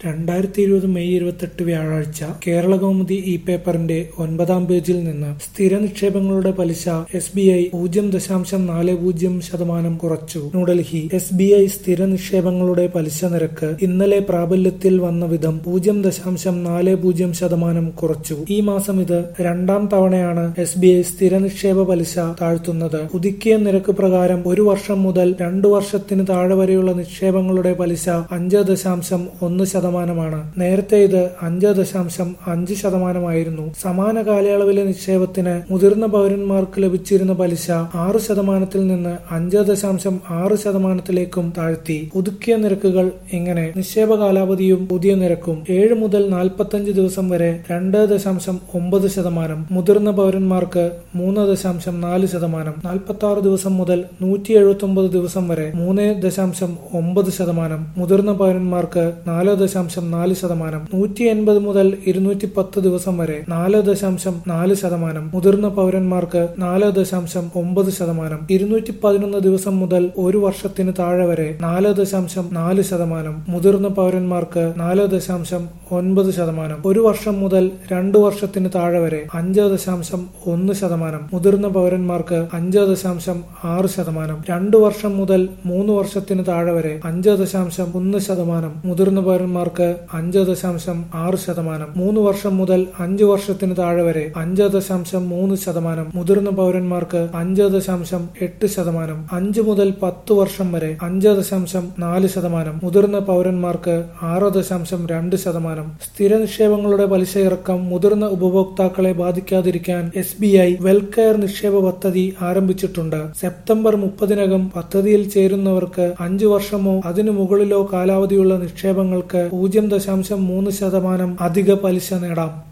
രണ്ടായിരത്തി ഇരുപത് മെയ് ഇരുപത്തെട്ട് വ്യാഴാഴ്ച കേരളകൗമുദി ഇ പേപ്പറിന്റെ ഒൻപതാം പേജിൽ നിന്ന് സ്ഥിര നിക്ഷേപങ്ങളുടെ പലിശ എസ് ബി ഐ പൂജ്യം ദശാംശം നാല് പൂജ്യം ശതമാനം കുറച്ചു ന്യൂഡൽഹി എസ് ബി ഐ സ്ഥിര നിക്ഷേപങ്ങളുടെ പലിശ നിരക്ക് ഇന്നലെ പ്രാബല്യത്തിൽ വന്ന വിധം പൂജ്യം ദശാംശം നാല് പൂജ്യം ശതമാനം കുറച്ചു ഈ മാസം ഇത് രണ്ടാം തവണയാണ് എസ് ബി ഐ സ്ഥിര നിക്ഷേപ പലിശ താഴ്ത്തുന്നത് പുതുക്കിയ നിരക്ക് പ്രകാരം ഒരു വർഷം മുതൽ രണ്ടു വർഷത്തിന് താഴെ വരെയുള്ള നിക്ഷേപങ്ങളുടെ പലിശ അഞ്ച് ദശാംശം ഒന്ന് ശതമാനമാണ് നേരത്തെ ഇത് അഞ്ച് ദശാംശം അഞ്ച് ശതമാനമായിരുന്നു സമാന കാലയളവിലെ നിക്ഷേപത്തിന് മുതിർന്ന പൗരന്മാർക്ക് ലഭിച്ചിരുന്ന പലിശ ആറ് ശതമാനത്തിൽ നിന്ന് അഞ്ച് ദശാംശം ആറ് ശതമാനത്തിലേക്കും താഴ്ത്തി പുതുക്കിയ നിരക്കുകൾ ഇങ്ങനെ നിക്ഷേപ കാലാവധിയും പുതിയ നിരക്കും ഏഴ് മുതൽ നാൽപ്പത്തഞ്ച് ദിവസം വരെ രണ്ട് ദശാംശം ഒമ്പത് ശതമാനം മുതിർന്ന പൗരന്മാർക്ക് മൂന്ന് ദശാംശം നാല് ശതമാനം നാൽപ്പത്തി ആറ് ദിവസം മുതൽ നൂറ്റി എഴുപത്തി ഒമ്പത് ദിവസം വരെ മൂന്ന് ദശാംശം ഒമ്പത് ശതമാനം മുതിർന്ന പൗരന്മാർക്ക് നാല് ദശാംശം നാല് ശതമാനം നൂറ്റി എൺപത് മുതൽ ഇരുന്നൂറ്റി പത്ത് ദിവസം വരെ നാല് ദശാംശം നാല് ശതമാനം മുതിർന്ന പൗരന്മാർക്ക് നാല് ദശാംശം ഒമ്പത് ശതമാനം ഇരുന്നൂറ്റി പതിനൊന്ന് ദിവസം മുതൽ ഒരു വർഷത്തിന് താഴെ വരെ നാല് ദശാംശം നാല് ശതമാനം മുതിർന്ന പൗരന്മാർക്ക് നാല് ദശാംശം ഒൻപത് ശതമാനം ഒരു വർഷം മുതൽ രണ്ടു വർഷത്തിന് താഴെ വരെ അഞ്ച് ദശാംശം ഒന്ന് ശതമാനം മുതിർന്ന പൗരന്മാർക്ക് അഞ്ച് ദശാംശം ആറ് ശതമാനം രണ്ടു വർഷം മുതൽ മൂന്ന് വർഷത്തിന് താഴെ വരെ അഞ്ച് ദശാംശം ഒന്ന് ശതമാനം മുതിർന്ന പൗരന്മാർക്ക് അഞ്ച് ദശാംശം ആറ് ശതമാനം മൂന്ന് വർഷം മുതൽ അഞ്ച് വർഷത്തിന് താഴെ വരെ അഞ്ച് ദശാംശം മൂന്ന് ശതമാനം മുതിർന്ന പൗരന്മാർക്ക് അഞ്ച് ദശാംശം എട്ട് ശതമാനം അഞ്ച് മുതൽ പത്ത് വർഷം വരെ അഞ്ച് ദശാംശം നാല് ശതമാനം മുതിർന്ന പൗരന്മാർക്ക് ആറ് ദശാംശം രണ്ട് ശതമാനം സ്ഥിര നിക്ഷേപങ്ങളുടെ പലിശ ഇറക്കം മുതിർന്ന ഉപഭോക്താക്കളെ ബാധിക്കാതിരിക്കാൻ എസ് ബി ഐ വെൽകെയർ നിക്ഷേപ പദ്ധതി ആരംഭിച്ചിട്ടുണ്ട് സെപ്റ്റംബർ മുപ്പതിനകം പദ്ധതിയിൽ ചേരുന്നവർക്ക് അഞ്ചു വർഷമോ അതിനു മുകളിലോ കാലാവധിയുള്ള നിക്ഷേപങ്ങൾക്ക് പൂജ്യം ദശാംശം മൂന്ന് ശതമാനം അധിക പലിശ നേടാം